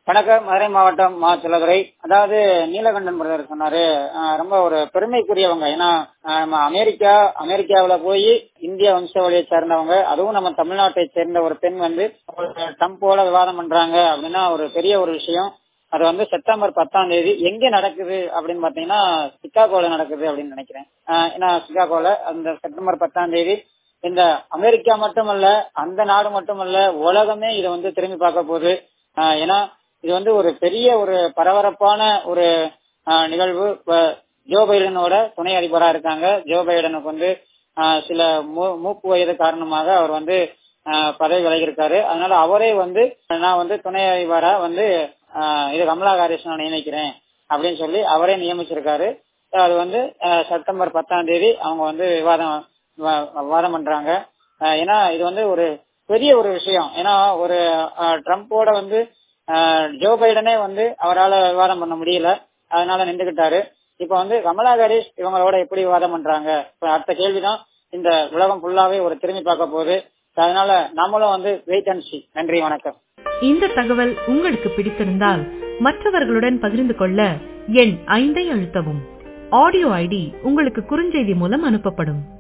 வணக்கம் மதுரை மாவட்டம் மா சிலதுரை அதாவது நீலகண்டன் பிரதர் சொன்னாரு ஆஹ் ரொம்ப ஒரு பெருமைக்குரியவங்க ஏன்னா ஆஹ் நம்ம அமெரிக்கா அமெரிக்காவுல போய் இந்திய வம்சாவளியை சேர்ந்தவங்க அதுவும் நம்ம தமிழ்நாட்டை சேர்ந்த ஒரு பெண் வந்து ஒரு ட்ரம்போல விவாதம் பண்றாங்க அப்படின்னா ஒரு பெரிய ஒரு விஷயம் அது வந்து செப்டம்பர் பத்தாம் தேதி எங்க நடக்குது அப்படின்னு பாத்தீங்கன்னா சிக்காகோல நடக்குது அப்படின்னு நினைக்கிறேன் ஆஹ் ஏன்னா சிக்காகோல அந்த செப்டம்பர் பத்தாம் தேதி இந்த அமெரிக்கா மட்டுமல்ல அந்த நாடு மட்டுமல்ல உலகமே இதை வந்து திரும்பி பார்க்க போகுது ஆஹ் ஏன்னா இது வந்து ஒரு பெரிய ஒரு பரபரப்பான ஒரு ஆஹ் நிகழ்வு இப்ப ஜோ பைடனோட துணை அதிபரா இருக்காங்க ஜோ பைடனுக்கு வந்து ஆஹ் சில மூ- மூப்பு வயது காரணமாக அவர் வந்து ஆஹ் பதவி விலகியிருக்காரு அதனால அவரே வந்து நான் வந்து துணை அதிபரா வந்து ஆஹ் இது கமலா ஹாரிஸ் நான் நியமிக்கிறேன் அப்படின்னு சொல்லி அவரே நியமிச்சிருக்காரு அது வந்து ஆஹ் செப்டம்பர் பத்தாம் தேதி அவங்க வந்து விவாதம் வ- விவாதம் பண்றாங்க ஆஹ் ஏன்னா இது வந்து ஒரு பெரிய ஒரு விஷயம் ஏன்னா ஒரு ஆஹ் ட்ரம்ப்போட வந்து ஆஹ் ஜோ பைடனே வந்து அவரால் விவாதம் பண்ண முடியல அதனால நின்றுகிட்டாரு இப்ப வந்து கமலா ஹாரிஸ் இவங்களோட எப்படி விவாதம் பண்றாங்க இப்ப அடுத்த கேள்விதான் இந்த உலகம் ஃபுல்லாவே ஒரு திரும்பி பார்க்க போகுது அதனால நம்மளும் வந்து வெயிட் அண்ட் சி நன்றி வணக்கம் இந்த தகவல் உங்களுக்கு பிடித்திருந்தால் மற்றவர்களுடன் பகிர்ந்து கொள்ள எண் ஐந்தை அழுத்தவும் ஆடியோ ஐடி உங்களுக்கு குறுஞ்செய்தி மூலம் அனுப்பப்படும்